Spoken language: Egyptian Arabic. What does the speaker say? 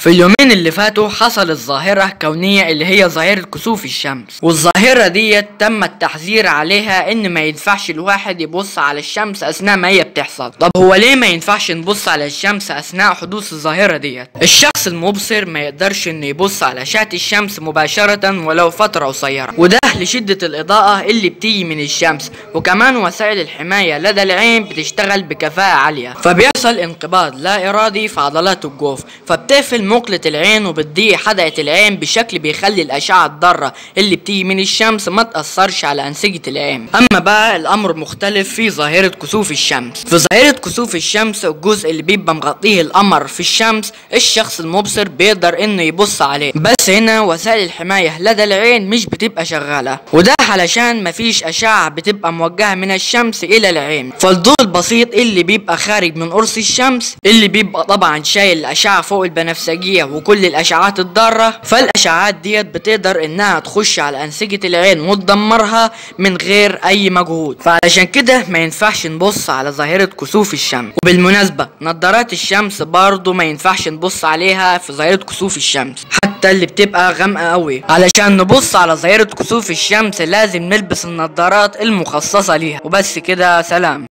في اليومين اللي فاتوا حصلت ظاهرة كونية اللي هي ظاهرة كسوف الشمس والظاهرة دي تم التحذير عليها ان ما ينفعش الواحد يبص على الشمس اثناء ما هي بتحصل طب هو ليه ما ينفعش نبص على الشمس اثناء حدوث الظاهرة ديت الشخص المبصر ما يقدرش انه يبص على اشعة الشمس مباشرة ولو فترة قصيرة وده لشدة الاضاءة اللي بتيجي من الشمس وكمان وسائل الحماية لدى العين بتشتغل بكفاءة عالية فبيحصل انقباض لا ارادي في عضلات الجوف فبتقفل مقلة العين وبتضيق حدقة العين بشكل بيخلي الاشعة الضارة اللي بتيجي من الشمس ما تأثرش على انسجة العين اما بقى الامر مختلف في ظاهرة كسوف الشمس في ظاهرة كسوف الشمس الجزء اللي بيبقى مغطيه القمر في الشمس الشخص المبصر بيقدر انه يبص عليه بس هنا وسائل الحماية لدى العين مش بتبقى شغالة وده علشان مفيش اشعة بتبقى موجهة من الشمس الى العين فالضوء البسيط اللي بيبقى خارج من قرص الشمس اللي بيبقى طبعا شايل الاشعة فوق البنفسجية وكل الاشعات الضارة فالاشعات ديت بتقدر انها تخش على انسجة العين وتدمرها من غير اي مجهود فعلشان كده ما ينفعش نبص على ظاهرة كسوف الشمس وبالمناسبة نظارات الشمس برضو ما ينفعش نبص عليها في ظاهرة كسوف الشمس حتى اللي بتبقى غامقة قوي علشان نبص على ظاهرة كسوف الشمس لازم نلبس النظارات المخصصة ليها وبس كده سلام